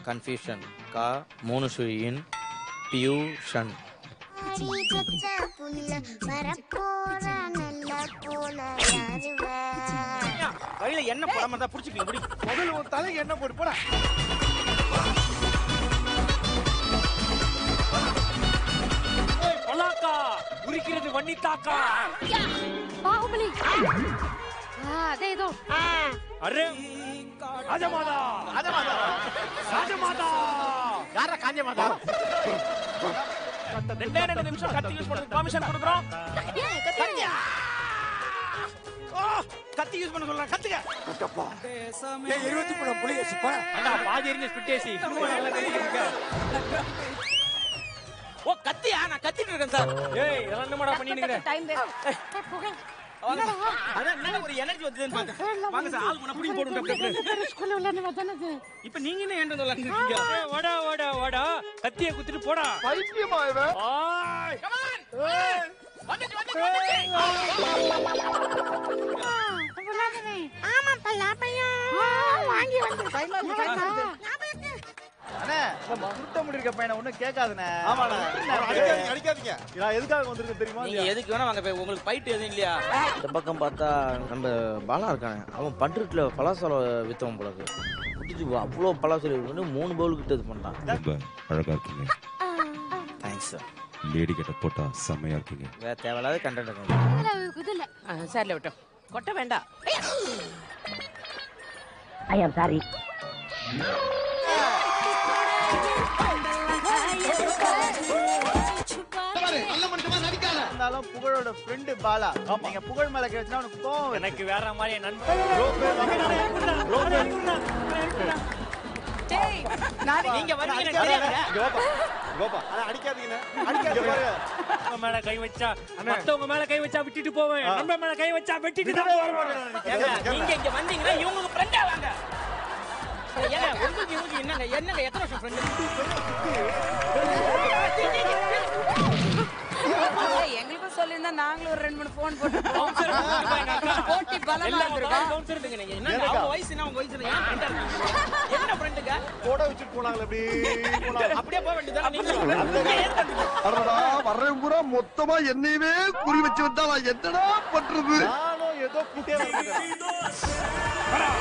Confusion கா மூணு சுழியின் fusion ஆடி பச்சை புல்ல வரப்போற நல்ல போல யாருவ கையில என்ன போடாம தான் புடிச்சுக்கீங்க புடி முதல்ல உன் தலைக்கு என்ன போட்டு போடா பலாக்கா உரிக்கிறது வன்னித்தாக்கா பாகுபலி ஆ, அதே ஏதோ அரே ராஜமாதா ராஜமாதா யாரா காஞ்ச மாதா ரெண்டே ரெண்டு நிமிஷம் கத்தி யூஸ் பண்ணதுக்கு பர்மிஷன் கொடுக்குறோம் ஓ, கத்தி யூஸ் பண்ண சொல்றேன் கத்துக்க ஏய், இருபத்தி மூணு புளி வச்சுப்பா அண்ணா பாதி எரிஞ்ச ஸ்பிட்டேசி ஓ கத்தியா நான் கத்திட்டு இருக்கேன் சார் ஏய் இதெல்லாம் என்னமாடா பண்ணிட்டு டைம் அதான் என்ன ஒரு எனர்ஜி வந்ததுன்னு பார்த்தேன் வாங்க சார் ஆள் பண்ண புடி போட்டு ஸ்கூல்ல விளையாடுன தானே இப்போ நீங்க என்ன என்ன விளையாடுறீங்க வாடா வாடா வாடா கத்திய குத்திட்டு போடா பைத்தியமா இவன் ஆய் ஆமாப்பா லாபையும் வாங்கி வந்து அண்ணே நம்ம சுத்த முடியிருக்க பையனை ஒண்ணும் கேட்காதுண்ணே ஆமாண்ணே. அடிக்காதீங்க அடிக்காதீங்க நான் எதுக்காக வந்திருக்கேன் தெரியுமா நீங்க எதுக்கு வேணா வாங்க போய் உங்களுக்கு ஃபைட் எதுவும் இல்லையா இந்த பக்கம் பார்த்தா நம்ம பாலா இருக்கானே அவன் பண்ருட்டில் பலாசலம் வித்தவன் போலக்கு குடிச்சு அவ்வளோ பலாசலம் வந்து மூணு பவுல் கிட்ட இது பண்ணிட்டான் ரொம்ப அழகா இருக்கீங்க தேங்க்ஸ் சார் லேடி கெட்ட போட்டா செம்மையா இருக்கீங்க வேற தேவையில்லாத கண்டென்ட் இருக்கும் இது இல்ல சரில விட்டோம் கொட்ட வேண்டாம் ஐ ஆம் சாரி இருந்தாலும் புகழோட ஃப்ரெண்டு பாலா நீங்க புகழ் மேல கேட்டுனா உனக்கு கோவம் வரும். எனக்கு வேற மாதிரி என் நண்பன் டேய் நான் நீங்க வருவீங்க எனக்கு அடிக்காதீங்க. தெரியாதுங்க. இங்க வாப்பா. இங்க வாப்பா. அட, அடிக்காதீங்கண்ணே. அடிக்காதீங்க பாருங்க. மத்தவங்க மேல கை வச்சா மத்தவங்க மேல கை வச்சா விட்டுட்டு போவேன் நண்பன் மேல கை வச்சா வெட்டிட்டு தான் போவேன் ஏங்க, நீங்க இங்க வந்தீங்கன்னா இவங்களுக்கு ஃப்ரெண்டா வாங்க ஏங்க உங்களுக்கு இவங்களுக்கு என்னங்க என்னங்க எத்தனை வருஷம் ஃப்ரெண்டு எங்களுக்கும் சொல்லியிருந்தா நாங்களும் ஒரு ரெண்டு மூணு போன் போட்டு பவுன்சர் போட்டி பலமா இருந்திருக்கோம் பவுன்சர் இருந்துங்க நீங்க என்னங்க அவங்க வயசு என்ன அவங்க வயசு என்ன ஏன் friend ஆ இருக்கீங்க? என்ன ஃப்ரெண்டுங்க கூட வச்சுட்டு போனாங்களே இப்படி போனாங்க. அப்படியே போக வேண்டியதானே நீங்க ஏன் தம்பி? அடடா வர்றேன் பூரா மொத்தமா என்னையவே குறி வச்சு வந்தா நான் என்னடா பண்றது நானும் ஏதோ புட்டே வாங்கிட்டேன்.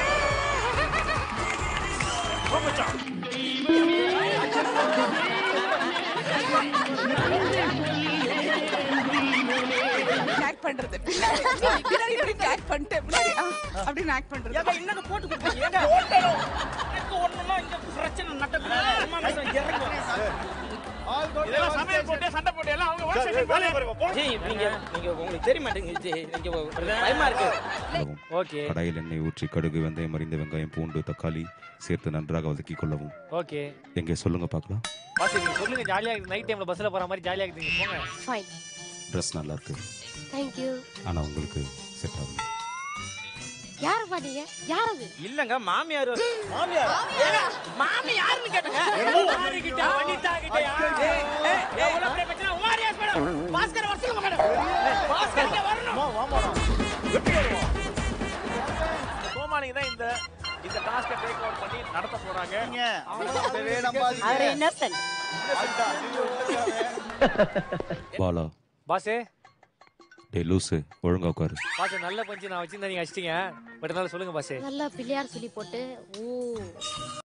ஆக்ட் பண்றது பின்னாடி பின்னாடி இப்படி ஆக்ட் பண்ணிட்டு முன்னாடி ஆ, அப்படின்னு ஆக்ட் பண்றது ஏங்க என்னங்க போட்டு கொடுத்தீங்க ஏங்க எனக்கு ஒண்ணுனா இங்க பிரச்சனை நடக்குது அம்மா மிஸ் இறங்குவோம் ஆள் தோட்டம் இதெல்லாம் சமையல் போட்டு சண்டை போட்டு எல்லாம் அவங்க வாஷ் சரி, வேலையை பாருங்க, போ. ஜி நீங்க நீங்க உங்களுக்கு தெரிய மாட்டேங்குது ஜி நீங்க பயமா இருக்கு கொள்ளவும் ஓகே கடாயில் எண்ணெய் ஊற்றி கடுகு வெந்தயம் மறிந்த வெங்காயம் பூண்டு தக்காளி சேர்த்து நன்றாக வதக்கிக் கொள்ளவும் ஓகே எங்கே சொல்லுங்க பார்க்கலாம் பாஸ் நீங்க சொல்லுங்க ஜாலியா இருக்கு நைட் டைம்ல பஸ்ல போற மாதிரி ஜாலியா இருக்கு நீங்க போங்க ஃபைன் ட்ரெஸ் நல்லா இருக்கு தேங்க் யூ ஆனா உங்களுக்கு செட் ஆகும் யாரு பாட்டீங்க யார் அது இல்லங்க மாமியார் மாமியார் ஏங்க, மாமி யாருன்னு கேட்டங்க யாரு கிட்ட வனிதா கிட்ட யாரு எவ்வளவு பெரிய பிரச்சனை உமாரியாஸ் மேடம் பாஸ்கர் வர சொல்லுங்க மேடம் பாஸ்கர் இங்க வரணும் வா, வாமாடா. எப்படி வருவோம்? கோமாளி தான் இந்த இந்த டாஸ்கை டேக் ஓவர் பண்ணி நடத்த போறாங்க நீங்க அவனை சொல்லவே நம்பாதீங்க. அவர் இன்னசென்ட் அதுதான், இது ஒரு பாலா பாஸே டே லூசு ஒழுங்கா உட்காரு பாஸ் நல்ல பஞ்சு நான் வச்சிருந்தா நீங்க அடிச்சிட்டீங்க பட் இருந்தாலும் சொல்லுங்க பாஸே நல்லா பிள்ளையார் சொல்லி போட்டு ஓ